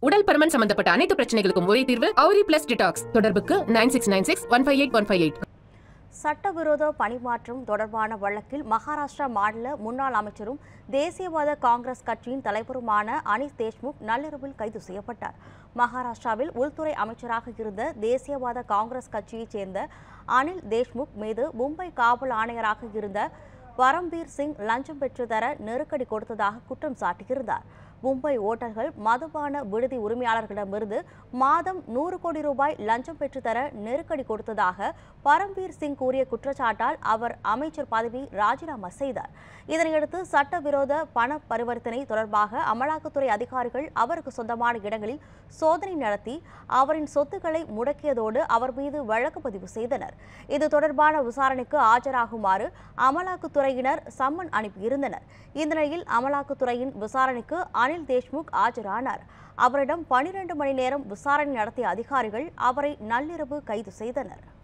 உடல் பருமன் சம்பந்தப்பட்ட அனைத்து பிரச்சனைகளுக்கும் ஒரே தீர்வு அவுரி பிளஸ் டிடாக்ஸ் தொடர்புக்கு nine six nine six one five eight one five eight சட்டவிரோத பணிமாற்றம் தொடர்பான வழக்கில் மகாராஷ்டிரா மாநில முன்னாள் அமைச்சரும் தேசியவாத காங்கிரஸ் கட்சியின் தலைவருமான அனிஸ் தேஷ்முக் நள்ளிரவில் கைது செய்யப்பட்டார் மகாராஷ்டிராவில் உள்துறை அமைச்சராக இருந்த தேசியவாத காங்கிரஸ் கட்சியைச் சேர்ந்த அனில் தேஷ்முக் மீது மும்பை காவல் ஆணையராக இருந்த பரம்பீர் சிங் லஞ்சம் பெற்று தர நெருக்கடி கொடுத்ததாக குற்றம் சாட்டியிருந்தார் மும்பை ஓட்டல்கள் மதுபான விடுதி உரிமையாளர்களிடமிருந்து மாதம் நூறு கோடி ரூபாய் லஞ்சம் பெற்று தர நெருக்கடி கொடுத்ததாக பரம்பீர் சிங் கூறிய குற்றச்சாட்டால் அவர் அமைச்சர் பதவி ராஜினாமா செய்தார் இதனையடுத்து சட்டவிரோத பண பரிவர்த்தனை தொடர்பாக அமலாக்கத்துறை அதிகாரிகள் அவருக்கு சொந்தமான இடங்களில் சோதனை நடத்தி அவரின் சொத்துக்களை முடக்கியதோடு அவர் மீது வழக்கு பதிவு செய்தனர் இது தொடர்பான விசாரணைக்கு ஆஜராகுமாறு அமலாக்கத்துறையினர் சம்மன் அனுப்பியிருந்தனர் இந்த நிலையில் அமலாக்கத்துறையின் விசாரணைக்கு அனில் தேஷ்முக் ஆஜரானார் அவரிடம் பனிரெண்டு மணி நேரம் விசாரணை நடத்திய அதிகாரிகள் அவரை நள்ளிரவு கைது செய்தனர்